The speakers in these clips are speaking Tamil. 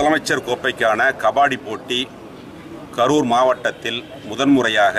முதலமைச்சர் கோப்பைக்கான கபாடி போட்டி கரூர் மாவட்டத்தில் முதன்முறையாக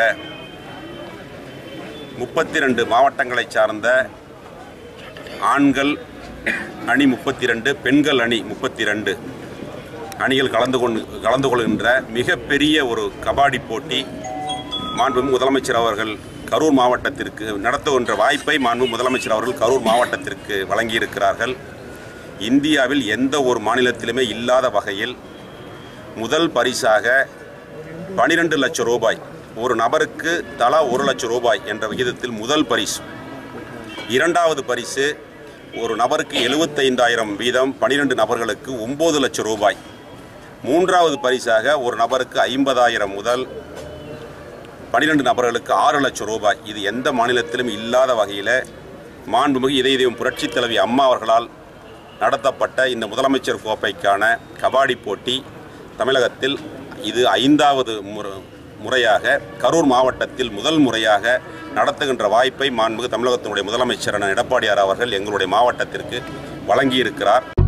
முப்பத்தி ரெண்டு மாவட்டங்களைச் சார்ந்த ஆண்கள் அணி முப்பத்தி ரெண்டு பெண்கள் அணி முப்பத்தி ரெண்டு அணிகள் கலந்து கொண்டு கலந்து கொள்கின்ற மிகப்பெரிய ஒரு கபாடி போட்டி மாண்பு முதலமைச்சர் அவர்கள் கரூர் மாவட்டத்திற்கு நடத்துகின்ற வாய்ப்பை மாண்பு முதலமைச்சர் அவர்கள் கரூர் மாவட்டத்திற்கு வழங்கியிருக்கிறார்கள் இந்தியாவில் எந்த ஒரு மாநிலத்திலுமே இல்லாத வகையில் முதல் பரிசாக பனிரெண்டு லட்சம் ரூபாய் ஒரு நபருக்கு தலா ஒரு லட்சம் ரூபாய் என்ற விகிதத்தில் முதல் பரிசு இரண்டாவது பரிசு ஒரு நபருக்கு எழுபத்தைந்தாயிரம் வீதம் பனிரெண்டு நபர்களுக்கு ஒம்பது லட்சம் ரூபாய் மூன்றாவது பரிசாக ஒரு நபருக்கு ஐம்பதாயிரம் முதல் பனிரெண்டு நபர்களுக்கு ஆறு லட்சம் ரூபாய் இது எந்த மாநிலத்திலும் இல்லாத வகையில் மாண்புமிகு இதய தெய்வம் புரட்சித் தலைவி அம்மா அவர்களால் நடத்தப்பட்ட இந்த முதலமைச்சர் கோப்பைக்கான கபாடி போட்டி தமிழகத்தில் இது ஐந்தாவது முறை முறையாக கரூர் மாவட்டத்தில் முதல் முறையாக நடத்துகின்ற வாய்ப்பை மாண்புமிகு தமிழகத்தினுடைய முதலமைச்சரான எடப்பாடியார் அவர்கள் எங்களுடைய மாவட்டத்திற்கு வழங்கியிருக்கிறார்